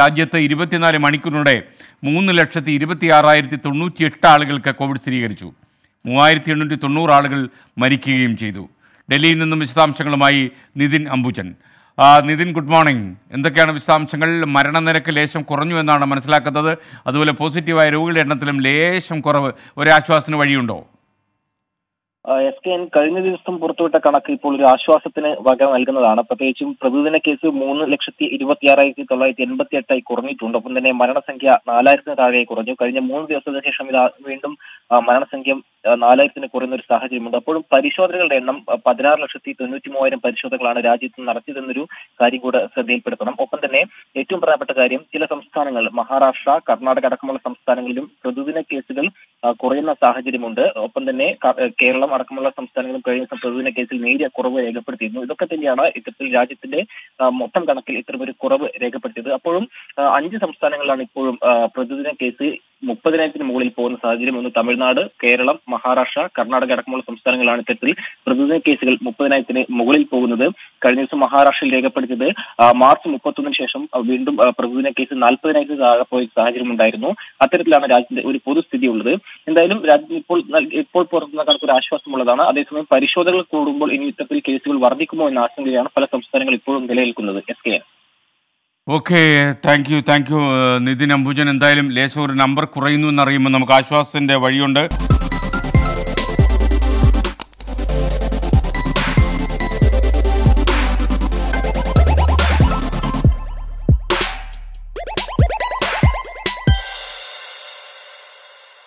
രാജ്യത്ത് ഇരുപത്തിനാല് മണിക്കൂറിനിടെ മൂന്ന് ലക്ഷത്തി ഇരുപത്തി ആറായിരത്തി തൊണ്ണൂറ്റി എട്ട് ആളുകൾക്ക് കോവിഡ് സ്ഥിരീകരിച്ചു മൂവായിരത്തി എണ്ണൂറ്റി തൊണ്ണൂറ് ആളുകൾ മരിക്കുകയും ചെയ്തു ഡൽഹിയിൽ നിന്നും വിശദാംശങ്ങളുമായി നിതിൻ അംബുജൻ ആ, നിതിൻ ഗുഡ് മോർണിംഗ് എന്തൊക്കെയാണ് വിശദാംശങ്ങൾ മരണനിരക്ക് ലേശം കുറഞ്ഞു എന്നാണ് മനസ്സിലാക്കുന്നത് അതുപോലെ പോസിറ്റീവായ രോഗികളുടെ എണ്ണത്തിലും ലേശം കുറവ് ഒരാശ്വാസത്തിന് വഴിയുണ്ടോ എസ് കെ എൻ കഴിഞ്ഞ ദിവസം പുറത്തുവിട്ട കണക്ക് ഇപ്പോൾ ഒരു ആശ്വാസത്തിന് വക നൽകുന്നതാണ് പ്രത്യേകിച്ചും പ്രതിദിന കേസ് മൂന്ന് ലക്ഷത്തി ഇരുപത്തി ആറായിരത്തി തൊള്ളായിരത്തി എൺപത്തി എട്ടായി കുറഞ്ഞിട്ടുണ്ട് ഒപ്പം തന്നെ മരണസംഖ്യ നാലായിരത്തിന് താഴെ കുറഞ്ഞു കഴിഞ്ഞ മൂന്ന് ദിവസത്തിന് ശേഷം ഇത് വീണ്ടും ആ, മരണസംഖ്യ ആ, നാലായിരത്തിന് കുറയുന്ന ഒരു സാഹചര്യമുണ്ട് അപ്പോഴും പരിശോധനകളുടെ എണ്ണം ആ, പതിനാറ് ലക്ഷത്തി തൊണ്ണൂറ്റി മൂവായിരം പരിശോധനകളാണ് രാജ്യത്ത് നടത്തിയതെന്നൊരു കാര്യം കൂടെ ശ്രദ്ധയിൽപ്പെടുത്തണം ഒപ്പം തന്നെ ഏറ്റവും പ്രധാനപ്പെട്ട കാര്യം ചില സംസ്ഥാനങ്ങൾ മഹാരാഷ്ട്ര കർണാടക അടക്കമുള്ള സംസ്ഥാനങ്ങളിലും പ്രതിദിന കേസുകൾ ആ, കുറയുന്ന സാഹചര്യമുണ്ട് ഒപ്പം തന്നെ ക- ഏഹ് കേരളം അടക്കമുള്ള സംസ്ഥാനങ്ങളും കഴിഞ്ഞ ദിവസം പ്രതിദിന കേസിൽ നേരിയ കുറവ് രേഖപ്പെടുത്തിയിരുന്നു ഇതൊക്കെ തന്നെയാണ് ഇത്തരത്തിൽ രാജ്യത്തിന്റെ ആ, മൊത്തം കണക്കിൽ ഇത്തരമൊരു കുറവ് രേഖപ്പെടുത്തിയത് അപ്പോഴും ആ, അഞ്ച് സംസ്ഥാനങ്ങളിലാണ് ഇപ്പോഴും ആ, പ്രതിദിന കേസ് മുപ്പതിനായിരത്തിന് മുകളിൽ പോകുന്ന സാഹചര്യം ഒന്ന് തമിഴ്നാട് കേരളം മഹാരാഷ്ട്ര കർണാടക അടക്കമുള്ള സംസ്ഥാനങ്ങളാണ് ഇത്തരത്തിൽ പ്രതിദിന കേസുകൾ മുപ്പതിനായിരത്തിന് മുകളിൽ പോകുന്നത് കഴിഞ്ഞ ദിവസം മഹാരാഷ്ട്രയിൽ രേഖപ്പെടുത്തിയത് ആ, മാർച്ച് മുപ്പത്തൊന്നിന് ശേഷം ആ, വീണ്ടും ആ, പ്രതിദിന കേസ് നാൽപ്പതിനായിരത്തിന് താഴെ പോയ സാഹചര്യം ഉണ്ടായിരുന്നു അത്തരത്തിലാണ് രാജ്യത്തിന്റെ ഒരു പൊതുസ്ഥിതി ഉള്ളത് എന്തായാലും രാജ്യത്തിന് ഇപ്പോൾ നൽ- ഇപ്പോൾ പുറത്തുനിന്ന കണക്ക് ഒരു ആശ്വാസമുള്ളതാണ് അതേസമയം പരിശോധനകൾ കൂടുമ്പോൾ ഇനി ഇത്തരത്തിൽ കേസുകൾ വർദ്ധിക്കുമോ എന്ന ആശങ്കയാണ് പല സംസ്ഥാനങ്ങൾ ഇപ്പോഴും നിലനിൽക്കുന്നത് S K okay thank you thank you Nithin Ambujan എന്തായാലും ലേശം ഒരു നമ്പർ കുറയുന്നു എന്നറിയുമ്പോൾ നമുക്ക് ആശ്വാസത്തിൻ്റെ വഴിയുണ്ട്